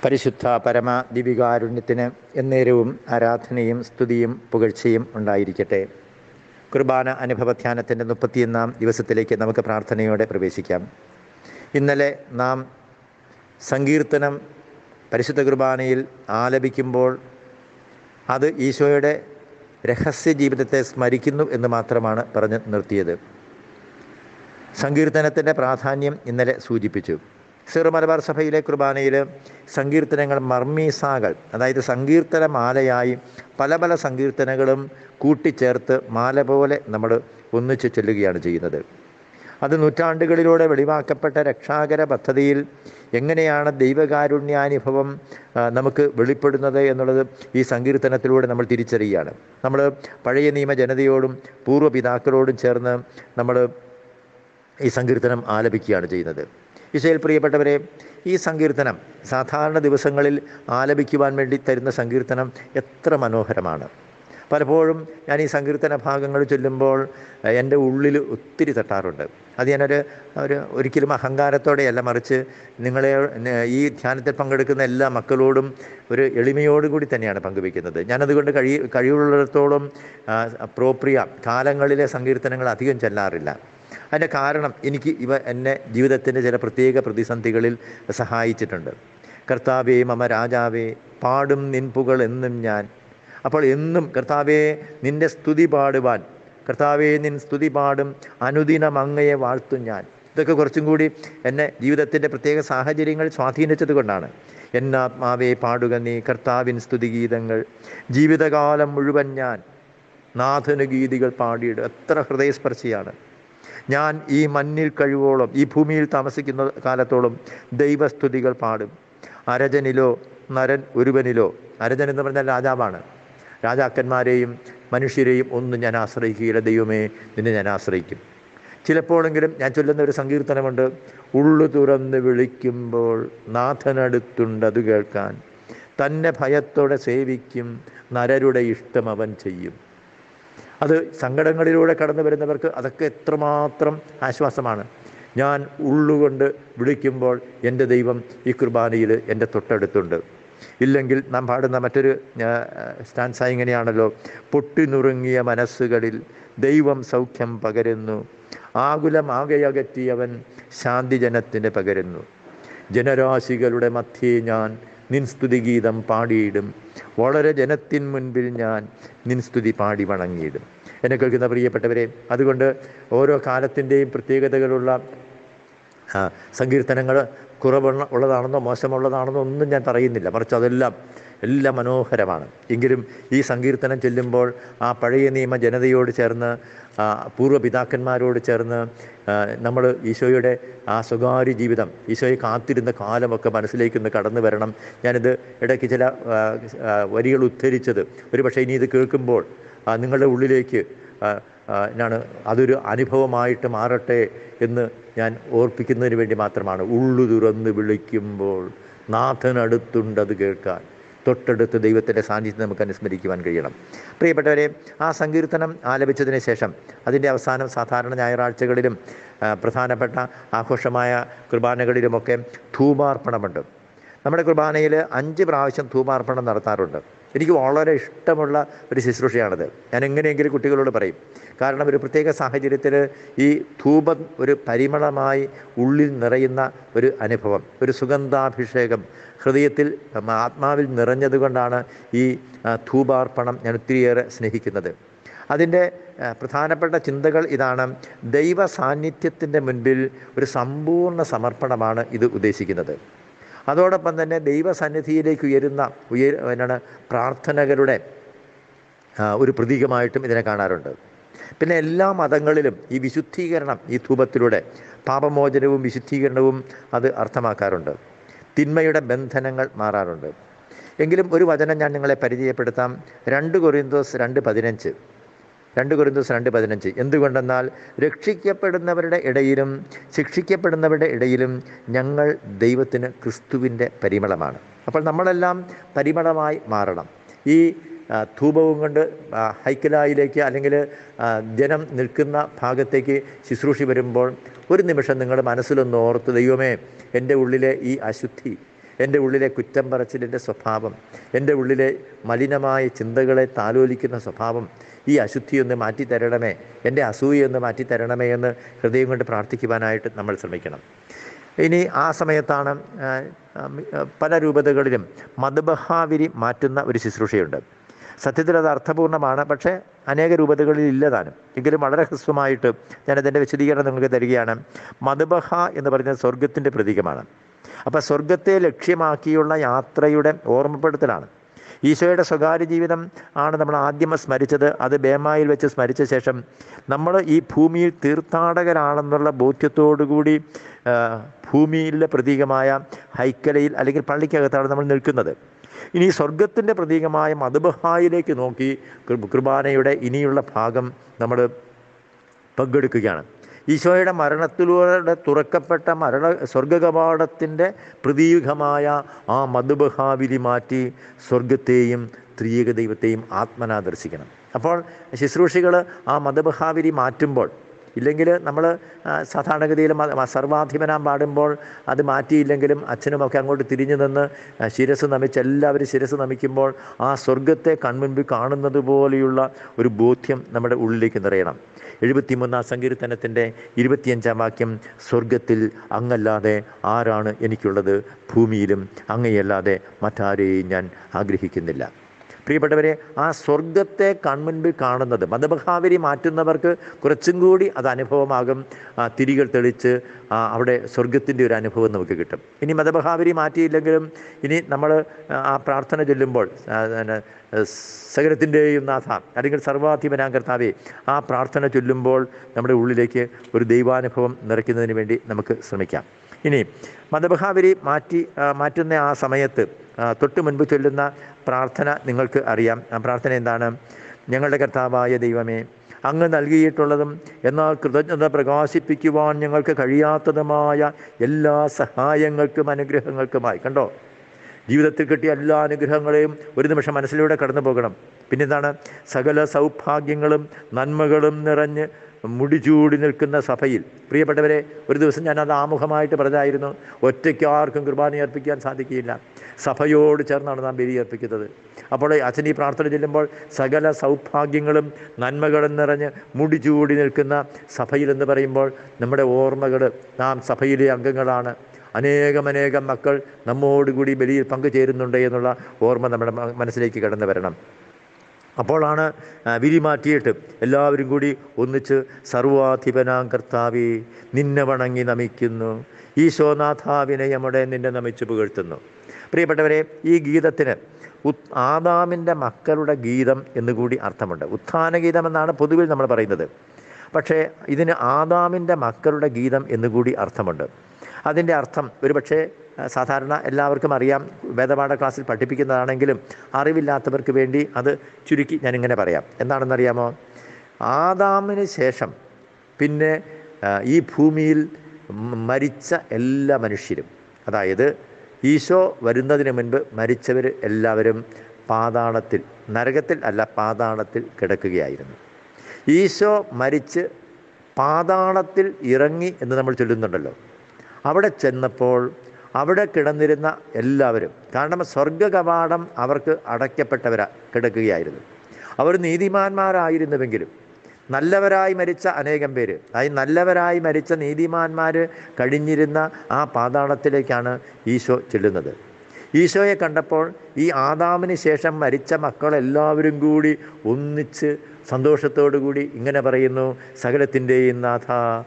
പരിശുദ്ധ പരമ ദിവികാരുണ്യത്തിന് എന്നേരവും ആരാധനയും സ്തുതിയും പുകഴ്ചയും ഉണ്ടായിരിക്കട്ടെ കുർബാന അനുഭവധ്യാനത്തിൻ്റെ മുപ്പത്തിയൊന്നാം ദിവസത്തിലേക്ക് നമുക്ക് പ്രാർത്ഥനയോടെ പ്രവേശിക്കാം ഇന്നലെ നാം സങ്കീർത്തനം പരിശുദ്ധ കുർബാനയിൽ ആലപിക്കുമ്പോൾ അത് ഈശോയുടെ രഹസ്യ ജീവിതത്തെ സ്മരിക്കുന്നു എന്ന് മാത്രമാണ് പറഞ്ഞ് നിർത്തിയത് സങ്കീർത്തനത്തിൻ്റെ പ്രാധാന്യം ഇന്നലെ സൂചിപ്പിച്ചു സിറു മലബാർ സഭയിലെ കുർബാനയിൽ സങ്കീർത്തനങ്ങൾ മർമീസാകൾ അതായത് സങ്കീർത്തന മാലയായി പല പല സങ്കീർത്തനങ്ങളും കൂട്ടിച്ചേർത്ത് മാല പോലെ നമ്മൾ ഒന്നിച്ച് ചെല്ലുകയാണ് ചെയ്യുന്നത് അത് നൂറ്റാണ്ടുകളിലൂടെ വെളിവാക്കപ്പെട്ട രക്ഷാകര പദ്ധതിയിൽ എങ്ങനെയാണ് ദൈവകാരുണ്യാനുഭവം ആ, നമുക്ക് വെളിപ്പെടുന്നത് എന്നുള്ളത് ഈ സങ്കീർത്തനത്തിലൂടെ നമ്മൾ തിരിച്ചറിയുകയാണ് നമ്മൾ പഴയ നിയമ ജനതയോടും പൂർവ്വപിതാക്കളോടും ചേർന്ന് നമ്മൾ ഈ സങ്കീർത്തനം ആലപിക്കുകയാണ് ചെയ്യുന്നത് ഈശോയിൽ പ്രിയപ്പെട്ടവരെ ഈ സങ്കീർത്തനം സാധാരണ ദിവസങ്ങളിൽ ആലപിക്കുവാൻ വേണ്ടി തരുന്ന സങ്കീർത്തനം എത്ര മനോഹരമാണ് പലപ്പോഴും ഞാൻ ഈ സങ്കീർത്തന ഭാഗങ്ങൾ ചൊല്ലുമ്പോൾ ഏഹ്, എൻ്റെ ഉള്ളിൽ ഒത്തിരി തട്ടാറുണ്ട് അത് ഞാനൊരു ഒരു ഒരിക്കലും അഹങ്കാരത്തോടെയല്ല മറിച്ച് നിങ്ങളെ ന- ഈ ധ്യാനത്തിൽ പങ്കെടുക്കുന്ന എല്ലാ മക്കളോടും ഒരു എളിമയോടുകൂടി തന്നെയാണ് പങ്കുവയ്ക്കുന്നത് ഞാനതുകൊണ്ട് കഴി കഴിവുള്ളിടത്തോളം പ്രോപ്രിയ കാലങ്ങളിലെ സങ്കീർത്തനങ്ങൾ അധികം ചെല്ലാറില്ല അതിൻ്റെ കാരണം എനിക്ക് ഇവ എന്നെ ജീവിതത്തിൻ്റെ ചില പ്രത്യേക പ്രതിസന്ധികളിൽ സഹായിച്ചിട്ടുണ്ട് കർത്താവേ മമ രാജാവേ പാടും നിൻപുകൾ എന്നും ഞാൻ അപ്പോൾ എന്നും കർത്താവേ നിൻ്റെ സ്തുതി പാടുവാൻ കർത്താവേ നിൻ സ്തുതി പാടും അനുദിനം അങ്ങയെ വാഴ്ത്തും ഞാൻ ഇതൊക്കെ കുറച്ചും കൂടി എന്നെ ജീവിതത്തിൻ്റെ പ്രത്യേക സാഹചര്യങ്ങൾ സ്വാധീനിച്ചത് കൊണ്ടാണ് എന്നാത്മാവേ പാടുക നീ കർത്താവിൻ സ്തുതിഗീതങ്ങൾ ജീവിതകാലം മുഴുവൻ ഞാൻ നാഥന് ഗീതികൾ പാടിയിടും എത്ര ഹൃദയസ്പർശിയാണ് ഞാൻ ഈ മണ്ണിൽ കഴിവോളം ഈ ഭൂമിയിൽ താമസിക്കുന്ന കാലത്തോളം ദൈവസ്തുതികൾ പാടും അരജനിലോ നരൻ ഒരുവനിലോ അരജൻ എന്ന് പറഞ്ഞാൽ രാജാവാണ് രാജാക്കന്മാരെയും മനുഷ്യരെയും ഒന്നും ഞാൻ ആശ്രയിക്കുകയില്ല ദൈവമേ നിന്നെ ഞാൻ ആശ്രയിക്കും ചിലപ്പോഴെങ്കിലും ഞാൻ ചൊല്ലുന്ന ഒരു സങ്കീർത്തനമുണ്ട് ഉള്ളു തുറന്ന് വിളിക്കുമ്പോൾ നാഥനടുത്തുണ്ട് അത് കേൾക്കാൻ തന്നെ ഭയത്തോടെ സേവിക്കും നരരുടെ ഇഷ്ടം അവൻ ചെയ്യും അത് സങ്കടങ്ങളിലൂടെ കടന്നു വരുന്നവർക്ക് അതൊക്കെ എത്രമാത്രം ആശ്വാസമാണ് ഞാൻ ഉള്ളുകൊണ്ട് വിളിക്കുമ്പോൾ എൻ്റെ ദൈവം ഈ കുർബാനയിൽ എൻ്റെ തൊട്ടടുത്തുണ്ട് ഇല്ലെങ്കിൽ നാം പാടുന്ന മറ്റൊരു സ്റ്റാൻസ ഇങ്ങനെയാണല്ലോ പൊട്ടിനുറുങ്ങിയ മനസ്സുകളിൽ ദൈവം സൗഖ്യം പകരുന്നു ആകുലം ആകെയകറ്റിയവൻ ശാന്തി ജനത്തിന് പകരുന്നു ജനരാശികളുടെ മധ്യേ ഞാൻ നിൻ സ്തുതിഗീതം പാടിയിടും വളരെ ജനത്തിൻ മുൻപിൽ ഞാൻ നിൻ സ്തുതി പാടി വണങ്ങിയിടും എന്നെ കേൾക്കുന്ന പ്രിയപ്പെട്ടവരെ അതുകൊണ്ട് ഓരോ കാലത്തിൻ്റെയും പ്രത്യേകതകളുള്ള ആ, സങ്കീർത്തനങ്ങൾ കുറവുള്ള ഉള്ളതാണെന്നോ മോശമുള്ളതാണെന്നോ ഒന്നും ഞാൻ പറയുന്നില്ല മറിച്ച് അതെല്ലാം എല്ലാം മനോഹരമാണ് എങ്കിലും ഈ സങ്കീർത്തനം ചെല്ലുമ്പോൾ ആ പഴയ നിയമ ജനതയോട് ചേർന്ന് ആ, പൂർവ്വപിതാക്കന്മാരോട് ചേർന്ന് നമ്മൾ ഈശോയുടെ ആ സ്വകാര്യ ജീവിതം ഈശോയെ കാത്തിരുന്ന കാലമൊക്കെ മനസ്സിലേക്ക് ഒന്ന് കടന്നു വരണം ഞാനിത് ഇടയ്ക്ക് ചില ആ, ആ, വരികൾ ഉദ്ധരിച്ചത് ഒരു പക്ഷേ ഇനി ഇത് കേൾക്കുമ്പോൾ ആ, നിങ്ങളുടെ ഉള്ളിലേക്ക് ആ, ആ, എന്നാണ് അതൊരു അനുഭവമായിട്ട് മാറട്ടെ എന്ന് ഞാൻ ഓർപ്പിക്കുന്നതിന് വേണ്ടി മാത്രമാണ് ഉള്ളു തുറന്ന് വിളിക്കുമ്പോൾ നാഥനടുത്തുണ്ട് അത് കേൾക്കാൻ തൊട്ടടുത്ത് ദൈവത്തിൻ്റെ സാന്നിധ്യം നമുക്ക് അനുസ്മരിക്കുവാൻ കഴിയണം പ്രിയപ്പെട്ടവരെ ആ സങ്കീർത്തനം ആലപിച്ചതിന് ശേഷം അതിൻ്റെ അവസാനം സാധാരണ ഞായറാഴ്ചകളിലും ആ, പ്രധാനപ്പെട്ട ആഘോഷമായ കുർബാനകളിലുമൊക്കെ ധൂപാർപ്പണമുണ്ട് നമ്മുടെ കുർബാനയിൽ അഞ്ച് പ്രാവശ്യം ധൂപാർപ്പണം നടത്താറുണ്ട് എനിക്ക് വളരെ ഇഷ്ടമുള്ള ഒരു ശുശ്രൂഷയാണിത് ഞാൻ എങ്ങനെയെങ്കിലും കുട്ടികളോട് പറയും കാരണം ഒരു പ്രത്യേക സാഹചര്യത്തിൽ ഈ ധൂപം ഒരു പരിമളമായി ഉള്ളിൽ നിറയുന്ന ഒരു അനുഭവം ഒരു സുഗന്ധാഭിഷേകം ഹൃദയത്തിൽ ഉം, ആത്മാവിൽ നിറഞ്ഞതുകൊണ്ടാണ് ഈ ആ, ധൂപാർപ്പണം ഞാൻ ഒത്തിരിയേറെ സ്നേഹിക്കുന്നത് അതിൻ്റെ ആ, പ്രധാനപ്പെട്ട ചിന്തകൾ ഇതാണ് ദൈവ സാന്നിധ്യത്തിൻ്റെ മുൻപിൽ ഒരു സമ്പൂർണ്ണ സമർപ്പണമാണ് ഇത് ഉദ്ദേശിക്കുന്നത് അതോടൊപ്പം തന്നെ ദൈവസന്നിധിയിലേക്ക് ഉയരുന്ന ഉയർ എന്നാണ് പ്രാർത്ഥനകളുടെ ആ, ഒരു പ്രതീകമായിട്ടും ഇതിനെ കാണാറുണ്ട് പിന്നെ എല്ലാ മതങ്ങളിലും ഈ വിശുദ്ധീകരണം ഈ ധൂപത്തിലൂടെ പാപമോചനവും വിശുദ്ധീകരണവും അത് അർത്ഥമാക്കാറുണ്ട് തിന്മയുടെ ബന്ധനങ്ങൾ മാറാറുണ്ട് എങ്കിലും ഒരു വചനം ഞാൻ നിങ്ങളെ പരിചയപ്പെടുത്താം രണ്ട് കൊറിന്തോസ് രണ്ട് പതിനഞ്ച് രണ്ട് കൊരിന്തോസ് രണ്ട് പതിനഞ്ച് എന്തുകൊണ്ടെന്നാൽ രക്ഷിക്കപ്പെടുന്നവരുടെ ഇടയിലും ശിക്ഷിക്കപ്പെടുന്നവരുടെ ഇടയിലും ഞങ്ങൾ ദൈവത്തിന് ക്രിസ്തുവിൻ്റെ പരിമളമാണ് അപ്പോൾ നമ്മളെല്ലാം പരിമളമായി മാറണം ഈ ആ, ധൂപവും കൊണ്ട് ആ, ഹൈക്കലായിലേക്ക് അല്ലെങ്കിൽ ആ, ജനം നിൽക്കുന്ന ഭാഗത്തേക്ക് ശുശ്രൂഷി വരുമ്പോൾ ഒരു നിമിഷം നിങ്ങളുടെ മനസ്സിലൊന്ന് ഓർത്ത് ദൈവമേ എൻ്റെ ഉള്ളിലെ ഈ അശുദ്ധി എൻ്റെ ഉള്ളിലെ കുറ്റം പറച്ചിലിൻ്റെ സ്വഭാവം എൻ്റെ ഉള്ളിലെ മലിനമായ ചിന്തകളെ താലോലിക്കുന്ന സ്വഭാവം ഈ അശുദ്ധിയൊന്ന് മാറ്റി തരണമേ എൻ്റെ അസൂയൊന്ന് മാറ്റി തരണമേ എന്ന് ഹൃദയം കൊണ്ട് പ്രാർത്ഥിക്കുവാനായിട്ട് നമ്മൾ ശ്രമിക്കണം ഇനി ആ സമയത്താണ് ആ, ആ, പല രൂപതകളിലും മതബഹാവിരി മാറ്റുന്ന ഒരു ശുശ്രൂഷയുണ്ട് സത്യത്തിൽ അത് അർത്ഥപൂർണ്ണമാണ് പക്ഷേ അനേക രൂപതകളിൽ ഇല്ലതാനും എങ്കിലും വളരെ ഹ്രസ്വമായിട്ട് ഞാനതിൻ്റെ വിശദീകരണം നിങ്ങൾക്ക് തരികയാണ് മതബഹ എന്ന് പറയുന്നത് സ്വർഗത്തിൻ്റെ പ്രതീകമാണ് അപ്പോൾ സ്വർഗത്തെ ലക്ഷ്യമാക്കിയുള്ള യാത്രയുടെ ഓർമ്മപ്പെടുത്തലാണ് ഈശോയുടെ സ്വകാര്യ ജീവിതം ആണ് നമ്മൾ ആദ്യം സ്മരിച്ചത് അത് ബേമായിൽ വെച്ച് സ്മരിച്ച ശേഷം നമ്മൾ ഈ ഭൂമിയിൽ തീർത്ഥാടകരാണെന്നുള്ള ബോധ്യത്തോടുകൂടി ആ, ഭൂമിയിലെ പ്രതീകമായ ഹൈക്കലയിൽ അല്ലെങ്കിൽ പള്ളിക്കകത്താണ് നമ്മൾ നിൽക്കുന്നത് ഇനി സ്വർഗത്തിൻ്റെ പ്രതീകമായ മധുബഹായിലേക്ക് നോക്കി കൃ- കുർബാനയുടെ ഇനിയുള്ള ഭാഗം നമ്മൾ പങ്കെടുക്കുകയാണ് ഈശോയുടെ മരണത്തിലൂടെ തുറക്കപ്പെട്ട മരണ സ്വർഗകവാടത്തിൻ്റെ പ്രതീകമായ ആ മധുബഹാവിലി മാറ്റി സ്വർഗത്തെയും ത്രിയേക ദൈവത്തെയും ആത്മനാ ദർശിക്കണം അപ്പോൾ ശുശ്രൂഷികൾ ആ മതബഹാവിരി മാറ്റുമ്പോൾ ഇല്ലെങ്കിൽ നമ്മൾ സാധാരണഗതിയിൽ മ- സർവാധിപനാം പാടുമ്പോൾ അത് മാറ്റിയില്ലെങ്കിലും അച്ഛനുമൊക്കെ അങ്ങോട്ട് തിരിഞ്ഞു നിന്ന് ആ, ശിരസ് നമിച്ച് എല്ലാവരും ശിരസ് നമിക്കുമ്പോൾ ആ സ്വർഗത്തെ കൺമുൻപിൽ കാണുന്നത് പോലെയുള്ള ഒരു ബോധ്യം നമ്മുടെ ഉള്ളിലേക്ക് നിറയണം എഴുപത്തിമൂന്നാം സങ്കീർത്തനത്തിൻ്റെ ഇരുപത്തിയഞ്ചാം വാക്യം സ്വർഗത്തിൽ അങ്ങല്ലാതെ ആരാണ് എനിക്കുള്ളത് ഭൂമിയിലും അങ്ങയല്ലാതെ മറ്റാരെയും ഞാൻ ആഗ്രഹിക്കുന്നില്ല പ്രിയപ്പെട്ടവരെ ആ സ്വർഗത്തെ കൺമുൻപിൽ കാണുന്നത് മതബഹാവരി മാറ്റുന്നവർക്ക് കുറച്ചും കൂടി അത് അനുഭവമാകും ആ തിരികൾ തെളിച്ച് ആ അവിടെ സ്വർഗത്തിൻ്റെ ഒരു അനുഭവം നമുക്ക് കിട്ടും ഇനി മതബഹാവരി മാറ്റിയില്ലെങ്കിലും ഇനി നമ്മൾ ആ പ്രാർത്ഥന ചൊല്ലുമ്പോൾ ആ, പിന്നെ, സകലത്തിൻ്റെയും നാഥ അല്ലെങ്കിൽ സർവാധിപനാം കർത്താവെ ആ പ്രാർത്ഥന ചൊല്ലുമ്പോൾ നമ്മുടെ ഉള്ളിലേക്ക് ഒരു ദൈവാനുഭവം നിറയ്ക്കുന്നതിന് വേണ്ടി നമുക്ക് ശ്രമിക്കാം ഇനി മതബഹാവരി മാറ്റി ആ, മാറ്റുന്ന ആ സമയത്ത് ആ, തൊട്ട് മുൻപ് ചൊല്ലുന്ന പ്രാർത്ഥന നിങ്ങൾക്ക് അറിയാം ആ പ്രാർത്ഥന എന്താണ് ഞങ്ങളുടെ കർത്താവായ ദൈവമേ അങ്ങ് നൽകിയിട്ടുള്ളതും എന്നാൽ കൃതജ്ഞത പ്രകാശിപ്പിക്കുവാൻ ഞങ്ങൾക്ക് കഴിയാത്തതുമായ എല്ലാ സഹായങ്ങൾക്കും അനുഗ്രഹങ്ങൾക്കുമായി കണ്ടോ ജീവിതത്തിൽ കിട്ടിയ എല്ലാ അനുഗ്രഹങ്ങളെയും ഒരു നിമിഷം മനസ്സിലൂടെ കടന്നു പോകണം പിന്നെന്താണ് സകല സൗഭാഗ്യങ്ങളും നന്മകളും നിറഞ്ഞ് മുടിചൂടി നിൽക്കുന്ന സഭയിൽ പ്രിയപ്പെട്ടവരെ ഒരു ദിവസം ഞാൻ അത് ആമുഖമായിട്ട് പറഞ്ഞായിരുന്നു ഒറ്റയ്ക്ക് ആർക്കും കുർബാന അർപ്പിക്കാൻ സാധിക്കുകയില്ല സഭയോട് ചേർന്നാണ് നാം ബലി അർപ്പിക്കുന്നത് അപ്പോൾ അച്ഛൻ ഈ പ്രാർത്ഥന ചെല്ലുമ്പോൾ സകല സൗഭാഗ്യങ്ങളും നന്മകളും നിറഞ്ഞ് മുടിചൂടി നിൽക്കുന്ന സഭയിൽ എന്ന് പറയുമ്പോൾ നമ്മുടെ ഓർമ്മകൾ നാം സഭയിലെ അംഗങ്ങളാണ് അനേകമനേകം മക്കൾ നമ്മോടുകൂടി ബലിയിൽ പങ്കുചേരുന്നുണ്ട് എന്നുള്ള ഓർമ്മ നമ്മുടെ മ- മനസ്സിലേക്ക് കടന്നു വരണം അപ്പോഴാണ് ആ, വിരി മാറ്റിയിട്ട് എല്ലാവരും കൂടി ഒന്നിച്ച് സർവാധിപനാം കർത്താവേ നിന്നെ വണങ്ങി നമിക്കുന്നു ഈശോനാഥാവിനയമുടെ നിന്നെ നമിച്ച് പുകഴ്ത്തുന്നു പ്രിയപ്പെട്ടവരെ ഈ ഗീതത്തിന് ഉത് ആദാമിൻ്റെ മക്കളുടെ ഗീതം എന്നുകൂടി അർത്ഥമുണ്ട് ഉത്ഥാന ഗീതം എന്നാണ് പൊതുവിൽ നമ്മൾ പറയുന്നത് പക്ഷേ ഇതിന് ആദാമിൻ്റെ മക്കളുടെ ഗീതം എന്നുകൂടി അർത്ഥമുണ്ട് അതിൻ്റെ അർത്ഥം ഒരുപക്ഷെ ആ, സാധാരണ എല്ലാവർക്കും അറിയാം വേദപാഠ ക്ലാസ്സിൽ പഠിപ്പിക്കുന്നതാണെങ്കിലും അറിവില്ലാത്തവർക്ക് വേണ്ടി അത് ചുരുക്കി ഞാനിങ്ങനെ പറയാം എന്താണെന്നറിയാമോ ആദാമിന് ശേഷം പിന്നെ ആ, ഈ ഭൂമിയിൽ മ- മരിച്ച എല്ലാ മനുഷ്യരും അതായത് ഈശോ വരുന്നതിന് മുൻപ് മരിച്ചവർ എല്ലാവരും പാതാളത്തിൽ നരകത്തിൽ അല്ല പാതാളത്തിൽ കിടക്കുകയായിരുന്നു ഈശോ മരിച്ച് പാതാളത്തിൽ ഇറങ്ങി എന്ന് നമ്മൾ ചൊല്ലുന്നുണ്ടല്ലോ അവിടെ ചെന്നപ്പോൾ അവിടെ കിടന്നിരുന്ന എല്ലാവരും കാരണം സ്വർഗ കവാടം അവർക്ക് അടയ്ക്കപ്പെട്ടവരാ കിടക്കുകയായിരുന്നു അവർ നീതിമാന്മാരായിരുന്നുവെങ്കിലും നല്ലവരായി മരിച്ച അനേകം പേര് അതായത് നല്ലവരായി മരിച്ച നീതിമാന്മാർ കഴിഞ്ഞിരുന്ന ആ പാതാളത്തിലേക്കാണ് ഈശോ ചെല്ലുന്നത് ഈശോയെ കണ്ടപ്പോൾ ഈ ആദാമിന് ശേഷം മരിച്ച മക്കളെല്ലാവരും കൂടി ഒന്നിച്ച് സന്തോഷത്തോടു കൂടി ഇങ്ങനെ പറയുന്നു സകലത്തിൻ്റെയും നാഥ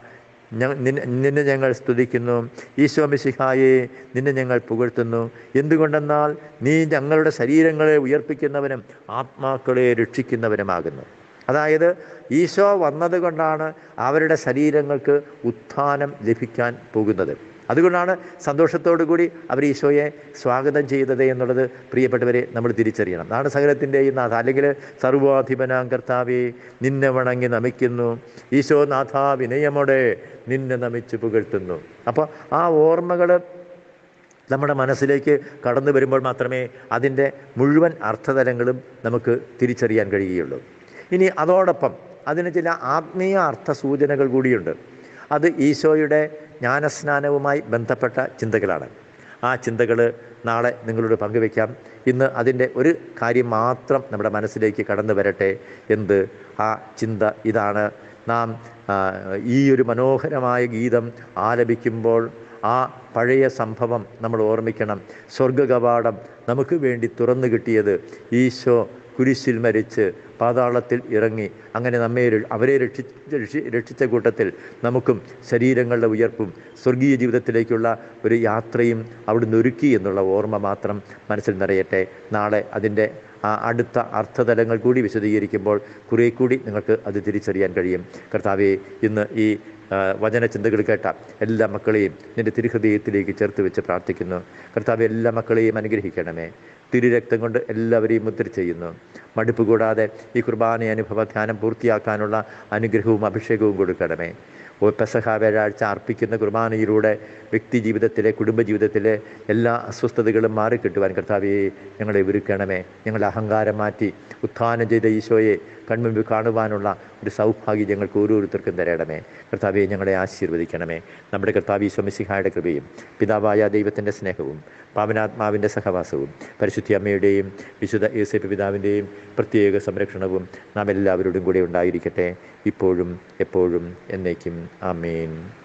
ഞ- നിന്നെ നിന്നെ ഞങ്ങൾ സ്തുതിക്കുന്നു ഈശോ മിശിഹായെ നിന്നെ ഞങ്ങൾ പുകഴ്ത്തുന്നു എന്തുകൊണ്ടെന്നാൽ നീ ഞങ്ങളുടെ ശരീരങ്ങളെ ഉയർപ്പിക്കുന്നവനും ആത്മാക്കളെ രക്ഷിക്കുന്നവനുമാകുന്നു അതായത് ഈശോ വന്നതുകൊണ്ടാണ് അവരുടെ ശരീരങ്ങൾക്ക് ഉത്ഥാനം ലഭിക്കാൻ പോകുന്നത് അതുകൊണ്ടാണ് സന്തോഷത്തോടു കൂടി അവർ ഈശോയെ സ്വാഗതം ചെയ്തത് എന്നുള്ളത് പ്രിയപ്പെട്ടവരെ നമ്മൾ തിരിച്ചറിയണം നാട് സകലത്തിൻ്റെയും നാഥ അല്ലെങ്കിൽ സർവാധിപനാം കർത്താവെ നിന്നെ വണങ്ങി നമിക്കുന്നു ഈശോ നാഥ വിനയമോടെ നിന്നെ നമിച്ച് പുകഴ്ത്തുന്നു അപ്പോൾ ആ ഓർമ്മകൾ നമ്മുടെ മനസ്സിലേക്ക് കടന്നു വരുമ്പോൾ മാത്രമേ അതിൻ്റെ മുഴുവൻ അർത്ഥതലങ്ങളും നമുക്ക് തിരിച്ചറിയാൻ കഴിയുകയുള്ളൂ ഇനി അതോടൊപ്പം അതിന് ചില ആത്മീയ അർത്ഥ സൂചനകൾ കൂടിയുണ്ട് അത് ഈശോയുടെ ജ്ഞാനസ്നാനവുമായി ബന്ധപ്പെട്ട ചിന്തകളാണ് ആ ചിന്തകൾ നാളെ നിങ്ങളോട് പങ്കുവെക്കാം ഇന്ന് അതിൻ്റെ ഒരു കാര്യം മാത്രം നമ്മുടെ മനസ്സിലേക്ക് കടന്നു വരട്ടെ എന്ത് ആ ചിന്ത ഇതാണ് നാം ആ, ഈ ഒരു മനോഹരമായ ഗീതം ആലപിക്കുമ്പോൾ ആ പഴയ സംഭവം നമ്മൾ ഓർമ്മിക്കണം സ്വർഗകവാടം നമുക്ക് വേണ്ടി തുറന്നു കിട്ടിയത് ഈശോ കുരിശിൽ മരിച്ച് പാതാളത്തിൽ ഇറങ്ങി അങ്ങനെ നമ്മെ ര- അവരെ രക്ഷിച്ച രക്ഷി- രക്ഷിച്ച കൂട്ടത്തിൽ നമുക്കും ശരീരങ്ങളുടെ ഉയർപ്പും സ്വർഗീയ ജീവിതത്തിലേക്കുള്ള ഒരു യാത്രയും അവിടുന്ന് ഒരുക്കി എന്നുള്ള ഓർമ്മ മാത്രം മനസ്സിൽ നിറയട്ടെ നാളെ അതിൻ്റെ ആ അടുത്ത അർത്ഥതലങ്ങൾ കൂടി വിശദീകരിക്കുമ്പോൾ കുറേ കൂടി നിങ്ങൾക്ക് അത് തിരിച്ചറിയാൻ കഴിയും കർത്താവെ ഇന്ന് ഈ ആ, വചന ചിന്തകൾ കേട്ട എല്ലാ മക്കളെയും നിന്റെ തിരുഹൃദയത്തിലേക്ക് ചേർത്ത് വെച്ച് പ്രാർത്ഥിക്കുന്നു കർത്താവ് എല്ലാ മക്കളെയും അനുഗ്രഹിക്കണമേ തിരുരക്തം കൊണ്ട് എല്ലാവരെയും മുദ്ര ചെയ്യുന്നു മടുപ്പ് കൂടാതെ ഈ കുർബാന അനുഭവ ധ്യാനം പൂർത്തിയാക്കാനുള്ള അനുഗ്രഹവും അഭിഷേകവും കൊടുക്കണമേ ഓ പെസഹ വ്യാഴാഴ്ച അർപ്പിക്കുന്ന കുർബാനയിലൂടെ വ്യക്തി ജീവിതത്തിലെ കുടുംബ ജീവിതത്തിലെ എല്ലാ അസ്വസ്ഥതകളും മാറിക്കിട്ടുവാൻ കർത്താവെ ഞങ്ങളെ ഒരുക്കണമേ ഞങ്ങളുടെ അഹങ്കാരം മാറ്റി ഉത്ഥാനം ചെയ്ത ഈശോയെ കൺമുൻപിൽ കാണുവാനുള്ള ഒരു സൗഭാഗ്യം ഞങ്ങൾക്ക് ഓരോരുത്തർക്കും തരണമേ കർത്താവെ ഞങ്ങളെ ആശീർവദിക്കണമേ നമ്മുടെ കർത്താവ് ഈശോമിസിഹായുടെ കൃപയും പിതാവായ ദൈവത്തിൻ്റെ സ്നേഹവും പാവനാത്മാവിൻ്റെ സഹവാസവും പരിശുദ്ധി അമ്മയുടെയും വിശുദ്ധ യേസേപ്പ് പിതാവിൻ്റെയും പ്രത്യേക സംരക്ഷണവും നാം എല്ലാവരോടും കൂടെ ഉണ്ടായിരിക്കട്ടെ ഇപ്പോഴും എപ്പോഴും എന്നേക്കും ആമേൻ